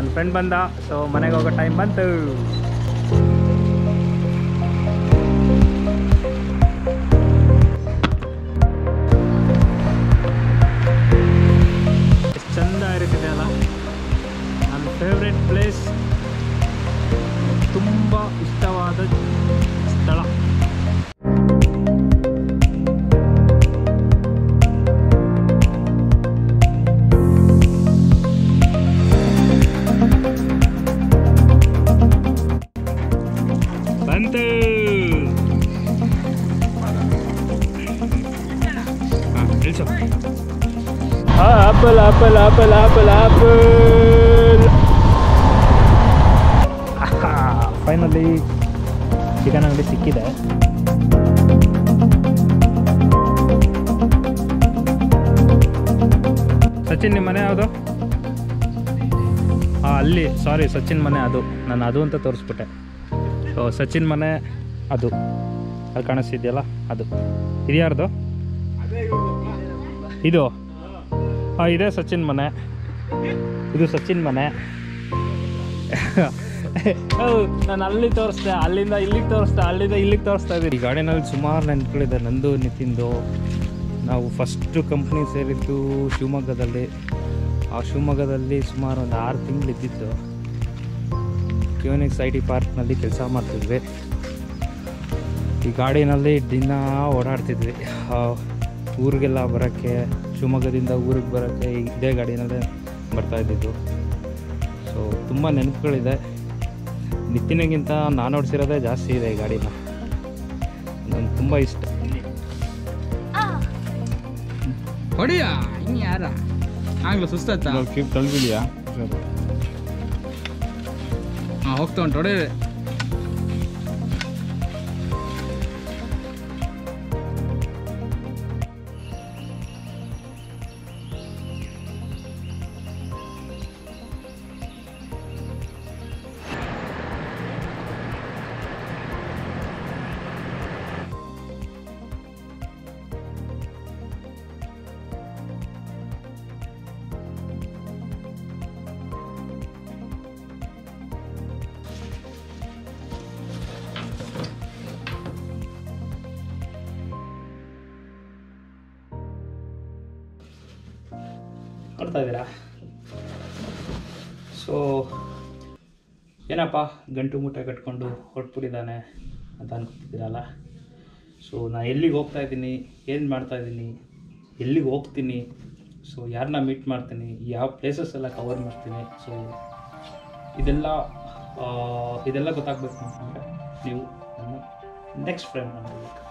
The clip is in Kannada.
ನನ್ನ ಫ್ರೆಂಡ್ ಬಂದ ಸೊ ಮನೆಗೆ ಹೋಗೋ ಟೈಮ್ ಬಂತು ಎಷ್ಟು ಚಂದ ಇರುತ್ತಿದೆ ಅಲ್ಲ ನನ್ನ ಫೇವ್ರೆಟ್ ಪ್ಲೇಸ್ ತುಂಬ ಇಷ್ಟವಾದ ಸ್ಥಳ ಬಂತು ಹಾಂ ಇಳಿಸು apple apple apple apple apple finally chicken ಅಂಗಡಿ ಸಿಕ್ಕಿದೆ ಸಚಿನ್ ನಿಮ್ಮ ಮನೆ ಯಾವುದು ಹಾಂ ಅಲ್ಲಿ ಸಾರಿ ಸಚಿನ್ ಮನೆ ಅದು ನಾನು ಅದು ಅಂತ ತೋರಿಸ್ಬಿಟ್ಟೆ ಸೊ ಸಚಿನ್ ಮನೆ ಅದು ಅಲ್ಲಿ ಕಾಣಿಸ್ತಿದೆಯಲ್ಲ ಅದು ಇದು ಯಾರ್ದು ಇದು ಹಾಂ ಇದೇ ಸಚಿನ್ ಮನೆ ಇದು ಸಚಿನ್ ಮನೆ ನಾನು ಅಲ್ಲಿ ತೋರಿಸ್ದೆ ಅಲ್ಲಿಂದ ಇಲ್ಲಿಗೆ ತೋರಿಸ್ದೆ ಅಲ್ಲಿಂದ ಇಲ್ಲಿಗೆ ತೋರಿಸ್ತಾ ಇದ್ದೀನಿ ಈ ಗಾಡಿನಲ್ಲಿ ಸುಮಾರು ನೆನಪುಗಳಿದೆ ನಂದು ನಿತಿನ್ದು ನಾವು ಫಸ್ಟು ಕಂಪ್ನಿ ಸೇರಿದ್ದು ಶಿವಮೊಗ್ಗದಲ್ಲಿ ಆ ಶಿವಮೊಗ್ಗದಲ್ಲಿ ಸುಮಾರು ಒಂದು ಆರು ತಿಂಗಳು ಇದ್ದಿತ್ತು ಕ್ಯೂನಿಕ್ಸ್ ಐ ಟಿ ಪಾರ್ಕ್ನಲ್ಲಿ ಕೆಲಸ ಮಾಡ್ತಿದ್ವಿ ಈ ಗಾಡಿನಲ್ಲಿ ದಿನ ಓಡಾಡ್ತಿದ್ವಿ ಆ, ಊರಿಗೆಲ್ಲ ಬರೋಕ್ಕೆ ಶಿವಮೊಗ್ಗದಿಂದ ಊರಿಗೆ ಬರೋಕ್ಕೆ ಇದೇ ಗಾಡಿನಲ್ಲೇ ಬರ್ತಾ ಇದ್ದಿದ್ದು ಸೊ ತುಂಬ ನೆನಪುಗಳಿದೆ ನಿತಿನಿಗಿಂತ ನಾನು ಓಡಿಸಿರೋದೇ ಜಾಸ್ತಿ ಇದೆ ಈ ಗಾಡಿನ ನನಗೆ ತುಂಬ ಇಷ್ಟ ಹೊಡಿಯ ಇನ್ನು ಯಾರ ಆಗ್ಲೂ ಸುಸ್ತಾಯ್ತಾ ತಳ್ಬಿಡಿಯಾ ಹಾಂ ಹೋಗ್ತಾ ಉಂಟು ಹೊಡಿ ನೋಡ್ತಾ ಇದ್ದೀರಾ ಸೊ ಏನಪ್ಪ ಗಂಟು ಮೂಟೆ ಕಟ್ಕೊಂಡು ಹೊರಟ್ಬಿಟ್ಟಿದ್ದಾನೆ ಅಂತ ಅನ್ಕೊತಿದ್ದೀರಲ್ಲ ಸೊ ನಾನು ಎಲ್ಲಿಗೆ ಹೋಗ್ತಾ ಇದ್ದೀನಿ ಏನು ಮಾಡ್ತಾ ಇದ್ದೀನಿ ಎಲ್ಲಿಗೆ ಹೋಗ್ತೀನಿ ಸೊ ಯಾರನ್ನ ಮೀಟ್ ಮಾಡ್ತೀನಿ ಯಾವ ಪ್ಲೇಸಸ್ ಎಲ್ಲ ಕವರ್ ಮಾಡ್ತೀನಿ ಸೊ ಇದೆಲ್ಲ ಆ, ಇದೆಲ್ಲ ಗೊತ್ತಾಗಬೇಕು ಅಂತಂದರೆ ನೀವು ನನ್ನ ನೆಕ್ಸ್ಟ್ ಫ್ರೆಂಡ್ ಮಾಡಬೇಕು